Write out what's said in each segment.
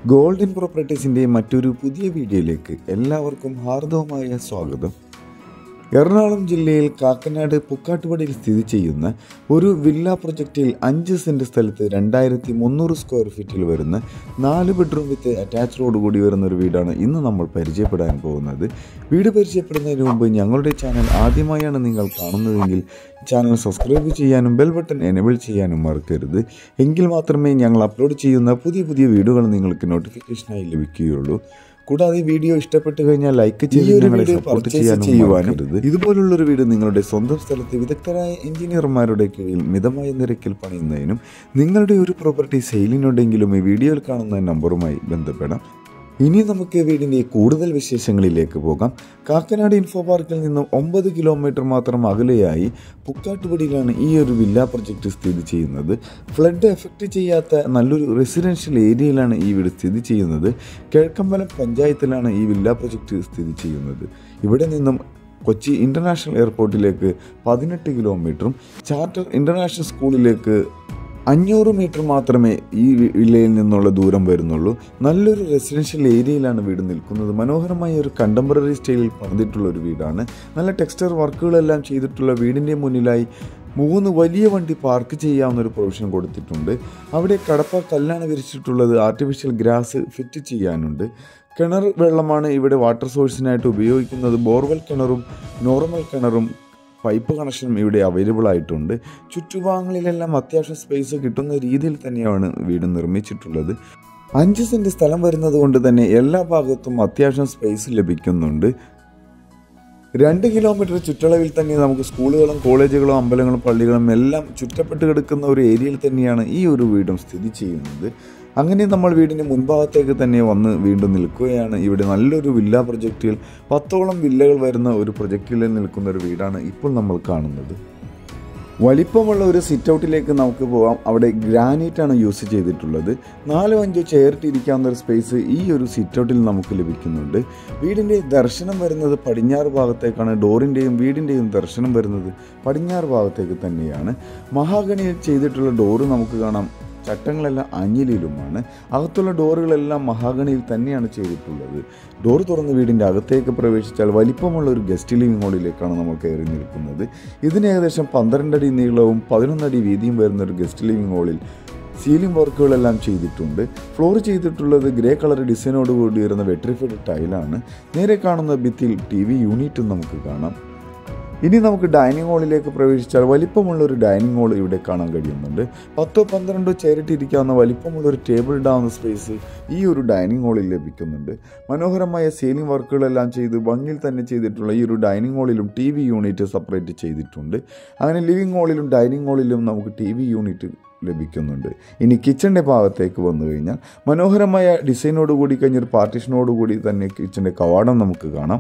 golden പ്രോപ്പർട്ടീസിൻ്റെ മറ്റൊരു പുതിയ വീഡിയോയിലേക്ക് എല്ലാവർക്കും ഹാർദവമായ സ്വാഗതം എറണാകുളം ജില്ലയിൽ കാക്കനാട് പുക്കാട്ടുപടിയിൽ സ്ഥിതി ചെയ്യുന്ന ഒരു വില്ല പ്രൊജക്റ്റിൽ അഞ്ച് സെൻറ്റ് സ്ഥലത്ത് രണ്ടായിരത്തി മുന്നൂറ് സ്ക്വയർ ഫീറ്റിൽ വരുന്ന നാല് ബെഡ്റൂം വിത്ത് അറ്റാച്ച്ഡോട് കൂടി വരുന്ന ഒരു വീടാണ് ഇന്ന് നമ്മൾ പരിചയപ്പെടാൻ പോകുന്നത് വീട് പരിചയപ്പെടുന്നതിന് മുമ്പ് ഞങ്ങളുടെ ചാനൽ ആദ്യമായാണ് നിങ്ങൾ കാണുന്നതെങ്കിൽ ചാനൽ സബ്സ്ക്രൈബ് ചെയ്യാനും ബെൽ ബട്ടൺ എനേബിൾ ചെയ്യാനും മറക്കരുത് എങ്കിൽ മാത്രമേ ഞങ്ങൾ അപ്ലോഡ് ചെയ്യുന്ന പുതിയ പുതിയ വീഡിയോകൾ നിങ്ങൾക്ക് നോട്ടിഫിക്കേഷനായി ലഭിക്കുകയുള്ളൂ കൂടാതെ വീഡിയോ ഇഷ്ടപ്പെട്ടു കഴിഞ്ഞാൽ ലൈക്ക് ചെയ്ത് ഞങ്ങളെ സപ്പോർട്ട് ചെയ്യാനും ചെയ്യുവാനും ഇതുപോലുള്ള ഒരു വീട് നിങ്ങളുടെ സ്വന്തം സ്ഥലത്ത് വിദഗ്ധരായ എഞ്ചിനീയർമാരുടെ കീഴിൽ മിതമായ നിരക്കിൽ പണിയുന്നതിനും നിങ്ങളുടെ ഒരു പ്രോപ്പർട്ടി സെയിലിനുണ്ടെങ്കിലും ഈ വീഡിയോയിൽ കാണുന്ന നമ്പറുമായി ബന്ധപ്പെടാം ഇനി നമുക്ക് വീടിൻ്റെ കൂടുതൽ വിശേഷങ്ങളിലേക്ക് പോകാം കാക്കനാട് ഇൻഫോ പാർക്കിൽ നിന്നും ഒമ്പത് കിലോമീറ്റർ മാത്രം അകലെയായി പുക്കാട്ടുപടിയിലാണ് ഈ ഒരു വില്ല പ്രൊജക്റ്റ് സ്ഥിതി ചെയ്യുന്നത് ഫ്ലഡ് എഫക്റ്റ് ചെയ്യാത്ത നല്ലൊരു റെസിഡൻഷ്യൽ ഏരിയയിലാണ് ഈ വീട് സ്ഥിതി ചെയ്യുന്നത് കിഴക്കമ്പലം പഞ്ചായത്തിലാണ് ഈ വില്ല പ്രൊജക്റ്റ് സ്ഥിതി ചെയ്യുന്നത് ഇവിടെ നിന്നും കൊച്ചി ഇൻ്റർനാഷണൽ എയർപോർട്ടിലേക്ക് പതിനെട്ട് കിലോമീറ്ററും ചാർട്ടർ ഇൻ്റർനാഷണൽ സ്കൂളിലേക്ക് അഞ്ഞൂറ് മീറ്റർ മാത്രമേ ഈ വില്ലയിൽ നിന്നുള്ള ദൂരം വരുന്നുള്ളൂ നല്ലൊരു റെസിഡൻഷ്യൽ ഏരിയയിലാണ് വീട് നിൽക്കുന്നത് മനോഹരമായ ഒരു കണ്ടംപററി സ്റ്റൈലിൽ പണിതിട്ടുള്ള ഒരു വീടാണ് നല്ല ടെക്സ്റ്റർ വർക്കുകളെല്ലാം ചെയ്തിട്ടുള്ള വീടിൻ്റെ മുന്നിലായി മൂന്ന് വലിയ വണ്ടി പാർക്ക് ചെയ്യാവുന്ന ഒരു പ്രൊവിഷൻ കൊടുത്തിട്ടുണ്ട് അവിടെ കടപ്പ കല്ലാണ് വിരിച്ചിട്ടുള്ളത് ആർട്ടിഫിഷ്യൽ ഗ്രാസ് ഫിറ്റ് ചെയ്യാനുണ്ട് കിണർ വെള്ളമാണ് ഇവിടെ വാട്ടർ സോഴ്സിനായിട്ട് ഉപയോഗിക്കുന്നത് ബോർവെൽ കിണറും നോർമൽ കിണറും പൈപ്പ് കണക്ഷനും ഇവിടെ അവൈലബിൾ ആയിട്ടുണ്ട് ചുറ്റുഭാഗങ്ങളിലെല്ലാം അത്യാവശ്യം സ്പേസ് കിട്ടുന്ന രീതിയിൽ തന്നെയാണ് വീട് നിർമ്മിച്ചിട്ടുള്ളത് അഞ്ച് സെൻറ്റ് സ്ഥലം വരുന്നത് കൊണ്ട് തന്നെ എല്ലാ ഭാഗത്തും അത്യാവശ്യം സ്പേസ് ലഭിക്കുന്നുണ്ട് രണ്ട് കിലോമീറ്റർ ചുറ്റളവിൽ തന്നെ നമുക്ക് സ്കൂളുകളും കോളേജുകളും അമ്പലങ്ങളും പള്ളികളും എല്ലാം ചുറ്റപ്പെട്ട് കിടക്കുന്ന ഒരു ഏരിയയിൽ തന്നെയാണ് ഈ ഒരു വീടും സ്ഥിതി ചെയ്യുന്നത് അങ്ങനെ നമ്മൾ വീടിൻ്റെ മുൻഭാഗത്തേക്ക് തന്നെ വന്ന് വീണ്ടും നിൽക്കുകയാണ് ഇവിടെ നല്ലൊരു വില്ല പ്രൊജക്റ്റിൽ പത്തോളം വില്ലകൾ വരുന്ന ഒരു പ്രൊജക്റ്റിൽ നിൽക്കുന്ന ഒരു വീടാണ് ഇപ്പോൾ നമ്മൾ കാണുന്നത് വലിപ്പമുള്ള ഒരു സിറ്റ് ഔട്ടിലേക്ക് നമുക്ക് പോകാം അവിടെ ഗ്രാനൈറ്റ് ആണ് യൂസ് ചെയ്തിട്ടുള്ളത് നാലോ അഞ്ചോ ചെയറിട്ട് ഇരിക്കാവുന്ന ഒരു സ്പേസ് ഈ ഒരു സിറ്റ് ഔട്ടിൽ നമുക്ക് ലഭിക്കുന്നുണ്ട് വീടിൻ്റെ ദർശനം വരുന്നത് പടിഞ്ഞാറ് ഭാഗത്തേക്കാണ് ഡോറിൻ്റെയും വീടിൻ്റെയും ദർശനം വരുന്നത് പടിഞ്ഞാറ് ഭാഗത്തേക്ക് തന്നെയാണ് മഹാഗണിയിൽ ചെയ്തിട്ടുള്ള ഡോറ് നമുക്ക് കാണാം ചട്ടങ്ങളെല്ലാം അഞ്ഞിലിലുമാണ് അകത്തുള്ള ഡോറുകളെല്ലാം മഹാഗണിയിൽ തന്നെയാണ് ചെയ്തിട്ടുള്ളത് ഡോർ തുറന്ന് വീടിൻ്റെ അകത്തേക്ക് പ്രവേശിച്ചാൽ വലിപ്പമുള്ള ഒരു ഗസ്റ്റ് ലിവിംഗ് ഹാളിലേക്കാണ് നമ്മൾ കയറി നിൽക്കുന്നത് ഇതിന് ഏകദേശം പന്ത്രണ്ടടി നീളവും പതിനൊന്നടി വീതിയും വരുന്ന ഒരു ഗസ്റ്റ് ലിവിംഗ് ഹാളിൽ സീലിംഗ് വർക്കുകളെല്ലാം ചെയ്തിട്ടുണ്ട് ഫ്ലോർ ചെയ്തിട്ടുള്ളത് ഗ്രേ കളർ ഡിസൈനോട് കൂടി വരുന്ന വെട്രിഫൈഡ് ടൈലാണ് നേരെ കാണുന്ന ഭിത്തിയിൽ ടി വി യൂണിറ്റും നമുക്ക് കാണാം ഇനി നമുക്ക് ഡൈനിങ് ഹാളിലേക്ക് പ്രവേശിച്ചാൽ വലിപ്പമുള്ള ഒരു ഡൈനിങ് ഹാൾ ഇവിടെ കാണാൻ കഴിയുന്നുണ്ട് പത്തോ പന്ത്രണ്ടോ ചേരിട്ടിരിക്കാവുന്ന വലിപ്പമുള്ള ഒരു ടേബിൾ ഇടാവുന്ന സ്പേസ് ഈ ഒരു ഡൈനിങ് ഹാളിൽ ലഭിക്കുന്നുണ്ട് മനോഹരമായ സീലിംഗ് വർക്കുകളെല്ലാം ചെയ്ത് ഭംഗിയിൽ തന്നെ ചെയ്തിട്ടുള്ള ഈ ഒരു ഡൈനിങ് ഹാളിലും ടി വി യൂണിറ്റ് സെപ്പറേറ്റ് ചെയ്തിട്ടുണ്ട് അങ്ങനെ ലിവിംഗ് ഹാളിലും ഡൈനിങ് ഹാളിലും നമുക്ക് ടി വി യൂണിറ്റ് ലഭിക്കുന്നുണ്ട് ഇനി കിച്ചണിൻ്റെ ഭാഗത്തേക്ക് വന്നു കഴിഞ്ഞാൽ മനോഹരമായ ഡിസൈനോട് കൂടി കഴിഞ്ഞൊരു പാർട്ടീഷനോട് കൂടി തന്നെ കിച്ചണിൻ്റെ കവാടം നമുക്ക് കാണാം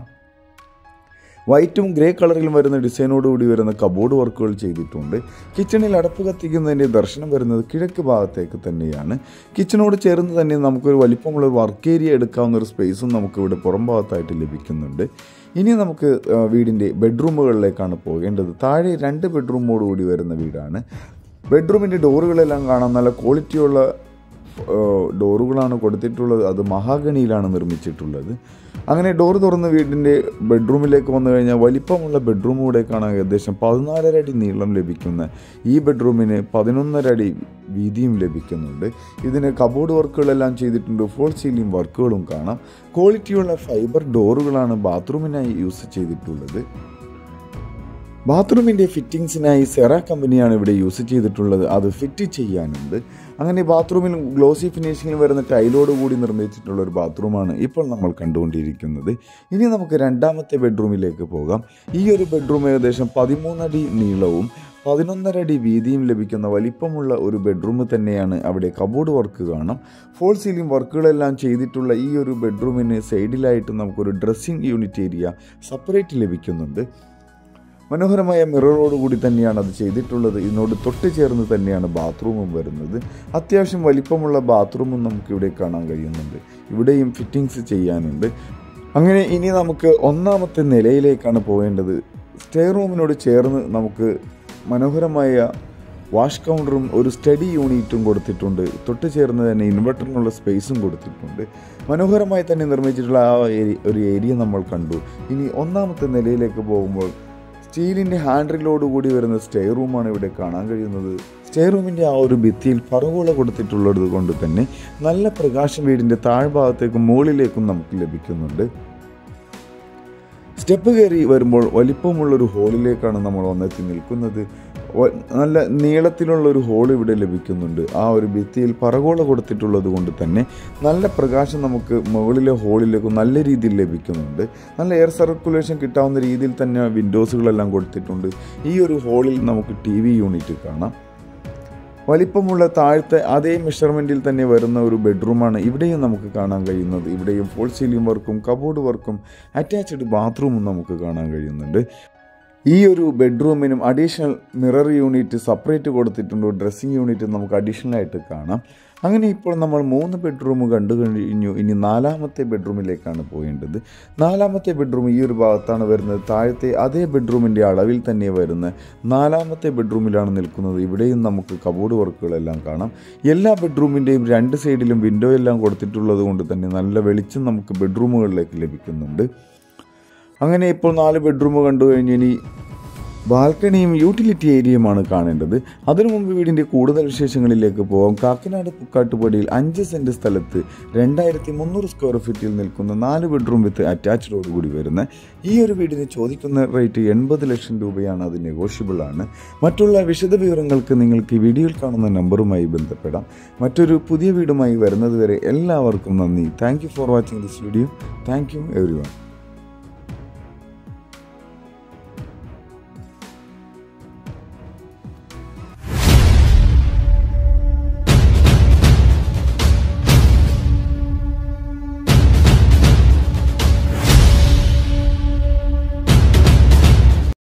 വൈറ്റും ഗ്രേ കളറിലും വരുന്ന ഡിസൈനോടുകൂടി വരുന്ന കബോർഡ് വർക്കുകൾ ചെയ്തിട്ടുണ്ട് കിച്ചണിൽ അടപ്പ് കത്തിക്കുന്നതിൻ്റെ ദർശനം വരുന്നത് കിഴക്ക് ഭാഗത്തേക്ക് തന്നെയാണ് കിച്ചണോട് ചേർന്ന് തന്നെ നമുക്കൊരു വലിപ്പമുള്ള വർക്ക് ഏരിയ എടുക്കാവുന്ന ഒരു സ്പേസും നമുക്ക് ഇവിടെ പുറം ഭാഗത്തായിട്ട് ലഭിക്കുന്നുണ്ട് ഇനി നമുക്ക് വീടിൻ്റെ ബെഡ്റൂമുകളിലേക്കാണ് പോകേണ്ടത് താഴെ രണ്ട് ബെഡ്റൂമോട് കൂടി വരുന്ന വീടാണ് ബെഡ്റൂമിൻ്റെ ഡോറുകളെല്ലാം കാണാൻ നല്ല ക്വാളിറ്റിയുള്ള ഡോറുകളാണ് കൊടുത്തിട്ടുള്ളത് അത് മഹാഗണിയിലാണ് നിർമ്മിച്ചിട്ടുള്ളത് അങ്ങനെ ഡോർ തുറന്ന് വീടിൻ്റെ ബെഡ്റൂമിലേക്ക് വന്നു കഴിഞ്ഞാൽ വലിപ്പമുള്ള ബെഡ്റൂം കൂടെ കാണാൻ ഏകദേശം പതിനാലര അടി നീളം ലഭിക്കുന്ന ഈ ബെഡ്റൂമിന് പതിനൊന്നര അടി വീതിയും ലഭിക്കുന്നുണ്ട് ഇതിന് കബോർഡ് വർക്കുകളെല്ലാം ചെയ്തിട്ടുണ്ട് ഫോൾ സീലിംഗ് വർക്കുകളും കാണാം ക്വാളിറ്റിയുള്ള ഫൈബർ ഡോറുകളാണ് ബാത്റൂമിനായി യൂസ് ചെയ്തിട്ടുള്ളത് ബാത്റൂമിൻ്റെ ഫിറ്റിങ്സിനായി സെറ കമ്പനിയാണ് ഇവിടെ യൂസ് ചെയ്തിട്ടുള്ളത് അത് ഫിറ്റ് ചെയ്യാനുണ്ട് അങ്ങനെ ബാത്റൂമിൽ ഗ്ലോസി ഫിനിഷിങ്ങിൽ വരുന്ന ടൈലോട് കൂടി നിർമ്മിച്ചിട്ടുള്ള ഒരു ബാത്റൂമാണ് ഇപ്പോൾ നമ്മൾ കണ്ടുകൊണ്ടിരിക്കുന്നത് ഇനി നമുക്ക് രണ്ടാമത്തെ ബെഡ്റൂമിലേക്ക് പോകാം ഈ ഒരു ബെഡ്റൂം ഏകദേശം പതിമൂന്നടി നീളവും പതിനൊന്നര അടി വീതിയും ലഭിക്കുന്ന വലിപ്പമുള്ള ഒരു ബെഡ്റൂം തന്നെയാണ് അവിടെ കബോർഡ് വർക്ക് കാണാം ഫോൾ സീലിംഗ് വർക്കുകളെല്ലാം ചെയ്തിട്ടുള്ള ഈ ഒരു ബെഡ്റൂമിന് സൈഡിലായിട്ട് നമുക്കൊരു ഡ്രസ്സിംഗ് യൂണിറ്റ് ഏരിയ സെപ്പറേറ്റ് ലഭിക്കുന്നുണ്ട് മനോഹരമായ മിററോട് കൂടി തന്നെയാണ് അത് ചെയ്തിട്ടുള്ളത് ഇതിനോട് തൊട്ട് ചേർന്ന് തന്നെയാണ് ബാത്റൂമും വരുന്നത് അത്യാവശ്യം വലിപ്പമുള്ള ബാത്റൂമും നമുക്ക് ഇവിടെ കാണാൻ കഴിയുന്നുണ്ട് ഇവിടെയും ഫിറ്റിങ്സ് ചെയ്യാനുണ്ട് അങ്ങനെ ഇനി നമുക്ക് ഒന്നാമത്തെ നിലയിലേക്കാണ് പോകേണ്ടത് സ്റ്റേ റൂമിനോട് ചേർന്ന് നമുക്ക് മനോഹരമായ വാഷ് കൗണ്ടറും ഒരു സ്റ്റഡി യൂണിറ്റും കൊടുത്തിട്ടുണ്ട് തൊട്ട് ചേർന്ന് തന്നെ ഇൻവെർട്ടറിനുള്ള സ്പേസും കൊടുത്തിട്ടുണ്ട് മനോഹരമായി തന്നെ നിർമ്മിച്ചിട്ടുള്ള ആ ഏരി- ഒരു ഏരിയ നമ്മൾ കണ്ടു ഇനി ഒന്നാമത്തെ നിലയിലേക്ക് പോകുമ്പോൾ സ്റ്റീലിൻ്റെ ഹാൻഡിലോട് കൂടി വരുന്ന സ്റ്റേ റൂമാണ് ഇവിടെ കാണാൻ കഴിയുന്നത് സ്റ്റേ റൂമിൻ്റെ ആ ഒരു ഭിത്തിയിൽ പറവോള കൊടുത്തിട്ടുള്ളത് കൊണ്ട് തന്നെ നല്ല പ്രകാശം വീടിൻ്റെ താഴ്ഭാഗത്തേക്കും മുകളിലേക്കും നമുക്ക് ലഭിക്കുന്നുണ്ട് സ്റ്റെപ്പ് കയറി വരുമ്പോൾ വലിപ്പമുള്ളൊരു ഹോളിലേക്കാണ് നമ്മൾ വന്നെത്തി നിൽക്കുന്നത് വ- നല്ല നീളത്തിലുള്ള ഒരു ഹോൾ ഇവിടെ ലഭിക്കുന്നുണ്ട് ആ ഒരു ഭിത്തിയിൽ പറകോള കൊടുത്തിട്ടുള്ളത് കൊണ്ട് തന്നെ നല്ല പ്രകാശം നമുക്ക് മുകളിലെ ഹോളിലേക്ക് നല്ല രീതിയിൽ ലഭിക്കുന്നുണ്ട് നല്ല എയർ സർക്കുലേഷൻ കിട്ടാവുന്ന രീതിയിൽ തന്നെ വിൻഡോസുകളെല്ലാം കൊടുത്തിട്ടുണ്ട് ഈ ഒരു ഹോളിൽ നമുക്ക് ടി വി യൂണിറ്റ് കാണാം വലിപ്പമുള്ള താഴത്തെ അതേ മെഷർമെൻറ്റിൽ തന്നെ വരുന്ന ഒരു ബെഡ്റൂമാണ് ഇവിടെയും നമുക്ക് കാണാൻ കഴിയുന്നത് ഇവിടെയും ഫോൾ സീലിംഗ് വർക്കും കബോർഡ് വർക്കും അറ്റാച്ച്ഡ് ബാത്റൂമും നമുക്ക് കാണാൻ കഴിയുന്നുണ്ട് ഈ ഒരു ബെഡ്റൂമിനും അഡീഷണൽ മിറർ യൂണിറ്റ് സെപ്പറേറ്റ് കൊടുത്തിട്ടുണ്ട് ഡ്രസ്സിംഗ് യൂണിറ്റ് നമുക്ക് അഡീഷണൽ ആയിട്ട് കാണാം അങ്ങനെ ഇപ്പോൾ നമ്മൾ മൂന്ന് ബെഡ്റൂം കണ്ടു കഴിഞ്ഞു ഇനി നാലാമത്തെ ബെഡ്റൂമിലേക്കാണ് പോകേണ്ടത് നാലാമത്തെ ബെഡ്റൂം ഈ ഒരു ഭാഗത്താണ് വരുന്നത് താഴത്തെ അതേ ബെഡ്റൂമിൻ്റെ അളവിൽ തന്നെ വരുന്ന നാലാമത്തെ ബെഡ്റൂമിലാണ് നിൽക്കുന്നത് ഇവിടെയും നമുക്ക് കബോർഡ് വർക്കുകളെല്ലാം കാണാം എല്ലാ ബെഡ്റൂമിൻ്റെയും രണ്ട് സൈഡിലും വിൻഡോ എല്ലാം കൊടുത്തിട്ടുള്ളത് കൊണ്ട് തന്നെ നല്ല വെളിച്ചം നമുക്ക് ബെഡ്റൂമുകളിലേക്ക് ലഭിക്കുന്നുണ്ട് അങ്ങനെ ഇപ്പോൾ നാല് ബെഡ്റൂം കണ്ടു കഴിഞ്ഞ് ഇനി ബാൽക്കണിയും യൂട്ടിലിറ്റി ഏരിയയുമാണ് കാണേണ്ടത് അതിനു മുമ്പ് വീടിൻ്റെ കൂടുതൽ വിശേഷങ്ങളിലേക്ക് പോകാം കാക്കനാട് പുക്കാട്ടുപടിയിൽ അഞ്ച് സെൻറ്റ് സ്ഥലത്ത് രണ്ടായിരത്തി മുന്നൂറ് സ്ക്വയർ ഫീറ്റിൽ നിൽക്കുന്ന നാല് ബെഡ്റൂം വിത്ത് അറ്റാച്ച്ഡോട് കൂടി വരുന്ന ഈ ഒരു വീടിന് ചോദിക്കുന്ന റേറ്റ് എൺപത് ലക്ഷം രൂപയാണ് അത് നെഗോഷ്യബിൾ ആണ് മറ്റുള്ള വിശദ വിവരങ്ങൾക്ക് നിങ്ങൾക്ക് ഈ വീഡിയോയിൽ കാണുന്ന നമ്പറുമായി ബന്ധപ്പെടാം മറ്റൊരു പുതിയ വീടുമായി വരുന്നതുവരെ എല്ലാവർക്കും നന്ദി thank you for watching this video thank you every one